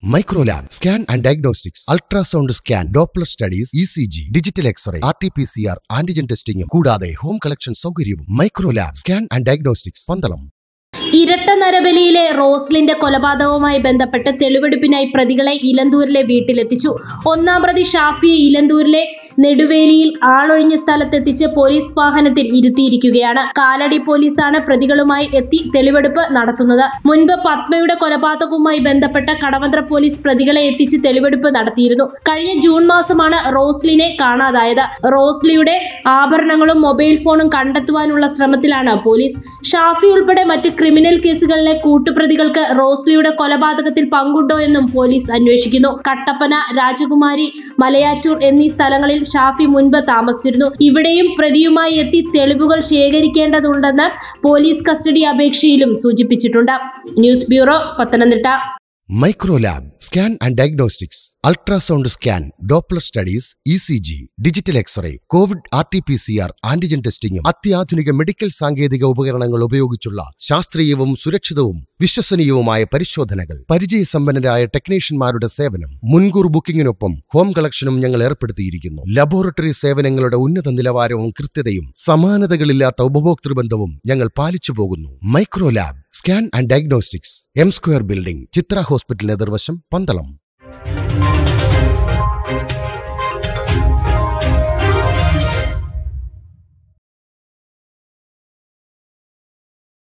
Microlab scan and diagnostics ultrasound scan doppler studies E C G digital X ray R T P C R antigen ടെസ്റ്റിംഗും കൂടാതെ home collection സൗകര്യവും Microlab scan and diagnostics Pandalam ഇരട്ട നരബലിയിലെ റോസ്ലിന്റെ കൊലപാതകവുമായി ബന്ധപ്പെട്ട് തെളിവെടുപ്പിനായി പ്രതികളെ ഇലന്തൂരിലെ വീട്ടിലെത്തിച്ചു ഒന്നാം പ്രതി ഷാഫിയെ ഇലന്തൂരിലെ നെടുവേലിയിൽ ആളൊഴിഞ്ഞ സ്ഥലത്തെത്തിച്ച് പോലീസ് വാഹനത്തിൽ ഇരുത്തിയിരിക്കുകയാണ് കാലടി പോലീസാണ് പ്രതികളുമായി എത്തി തെളിവെടുപ്പ് നടത്തുന്നത് മുൻപ് പത്മയുടെ കൊലപാതകവുമായി ബന്ധപ്പെട്ട് കടവന്ത്ര പോലീസ് പ്രതികളെ എത്തിച്ച് തെളിവെടുപ്പ് നടത്തിയിരുന്നു കഴിഞ്ഞ ജൂൺ മാസമാണ് റോസ്ലിനെ കാണാതായത് റോസ്ലിയുടെ ആഭരണങ്ങളും മൊബൈൽ ഫോണും കണ്ടെത്തുവാനുള്ള ശ്രമത്തിലാണ് പോലീസ് ഷാഫി ഉൾപ്പെടെ മറ്റ് ക്രിമിനൽ കേസുകളിലെ കൂട്ടുപ്രതികൾക്ക് റോസ്ലിയുടെ കൊലപാതകത്തിൽ പങ്കുണ്ടോ എന്നും പോലീസ് അന്വേഷിക്കുന്നു കട്ടപ്പന രാജകുമാരി മലയാറ്റൂർ എന്നീ സ്ഥലങ്ങളിൽ ഷാഫി മുൻപ് താമസിച്ചിരുന്നു ഇവിടെയും പ്രതിയുമായി എത്തി തെളിവുകൾ ശേഖരിക്കേണ്ടതുണ്ടെന്ന് പോലീസ് കസ്റ്റഡി അപേക്ഷയിലും സൂചിപ്പിച്ചിട്ടുണ്ട് news bureau Pathanamthitta Microlab scan and diagnostics ultrasound scan doppler studies E C G digital X ray covid R T P C R antigen ടെസ്റ്റിംഗും അത്യാധുനിക മെഡിക്കൽ സാങ്കേതിക ഉപകരണങ്ങൾ ഉപയോഗിച്ചുള്ള ശാസ്ത്രീയവും സുരക്ഷിതവും വിശ്വസനീയവുമായ പരിശോധനകൾ പരിചയസമ്പന്നരായ ടെക്നീഷ്യന്മാരുടെ സേവനം മുൻകൂർ ബുക്കിംഗിനൊപ്പം ഹോം കളക്ഷനും ഞങ്ങൾ ഏർപ്പെടുത്തിയിരിക്കുന്നു ലബോറട്ടറി സേവനങ്ങളുടെ ഉന്നത നിലവാരവും കൃത്യതയും സമാനതകളില്ലാത്ത ഉപഭോക്തൃ ബന്ധവും ഞങ്ങൾ പാലിച്ചു പോകുന്നു Microlab scan and diagnostics M square building Chitra ഹോസ്പിറ്റലിന് എതിർവശം പന്തളം